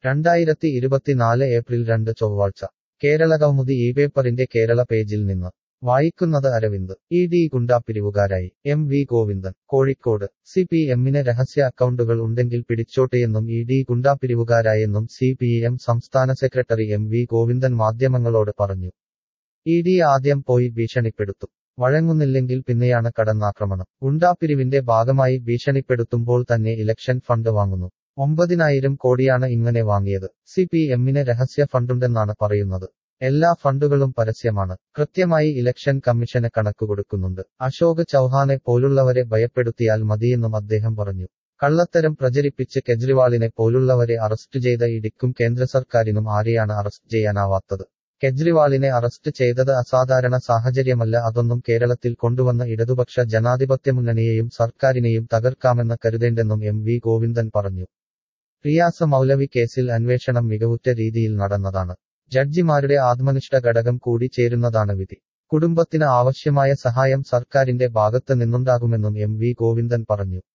രണ്ടായിരത്തി ഇരുപത്തിനാല് ഏപ്രിൽ രണ്ട് ചൊവ്വാഴ്ച കേരളകൗമുദി ഈ പേപ്പറിന്റെ കേരള പേജിൽ നിന്ന് വായിക്കുന്നത് അരവിന്ദ് ഇ ഡി ഗുണ്ടാപ്പിരിവുകാരായി M V Govindan Kozhikode C P എമ്മിന് രഹസ്യ അക്കൗണ്ടുകൾ ഉണ്ടെങ്കിൽ പിടിച്ചോട്ടെയെന്നും ഇ ഡി ഗുണ്ടാപ്പിരിവുകാരായെന്നും സി പി എം സംസ്ഥാന സെക്രട്ടറി എം വി ഗോവിന്ദൻ മാധ്യമങ്ങളോട് പറഞ്ഞു ഇ ഡി ആദ്യം പോയി ഭീഷണിപ്പെടുത്തും വഴങ്ങുന്നില്ലെങ്കിൽ പിന്നെയാണ് കടന്നാക്രമണം ഗുണ്ടാപ്പിരിവിന്റെ ഭാഗമായി ഭീഷണിപ്പെടുത്തുമ്പോൾ തന്നെ ഇലക്ഷൻ ഫണ്ട് വാങ്ങുന്നു ഒമ്പതിനായിരം കോടിയാണ് ഇങ്ങനെ വാങ്ങിയത് സി പി എമ്മിന് രഹസ്യ ഫണ്ടുണ്ടെന്നാണ് പറയുന്നത് എല്ലാ ഫണ്ടുകളും പരസ്യമാണ് കൃത്യമായി ഇലക്ഷൻ കമ്മീഷന് കണക്ക് കൊടുക്കുന്നുണ്ട് അശോക് ചൌഹാനെ പോലുള്ളവരെ ഭയപ്പെടുത്തിയാൽ മതിയെന്നും അദ്ദേഹം പറഞ്ഞു കള്ളത്തരം പ്രചരിപ്പിച്ച് കെജ്രിവാളിനെ പോലുള്ളവരെ അറസ്റ്റ് ചെയ്ത ഇടിക്കും കേന്ദ്ര സർക്കാരിനും ആരെയാണ് അറസ്റ്റ് ചെയ്യാനാവാത്തത് കെജ്രിവാളിനെ അറസ്റ്റ് ചെയ്തത് അസാധാരണ സാഹചര്യമല്ല അതൊന്നും കേരളത്തിൽ കൊണ്ടുവന്ന ഇടതുപക്ഷ ജനാധിപത്യ മുന്നണിയെയും സർക്കാരിനെയും തകർക്കാമെന്ന് കരുതേണ്ടെന്നും എം വി ഗോവിന്ദൻ പറഞ്ഞു റിയാസ് മൗലവി കേസിൽ അന്വേഷണം മികവുറ്റ രീതിയിൽ നടന്നതാണ് ജഡ്ജിമാരുടെ ആത്മനിഷ്ഠ ഘടകം കൂടി ചേരുന്നതാണ് വിധി കുടുംബത്തിന് ആവശ്യമായ സഹായം സർക്കാരിന്റെ ഭാഗത്ത് നിന്നുണ്ടാകുമെന്നും എം വി ഗോവിന്ദൻ പറഞ്ഞു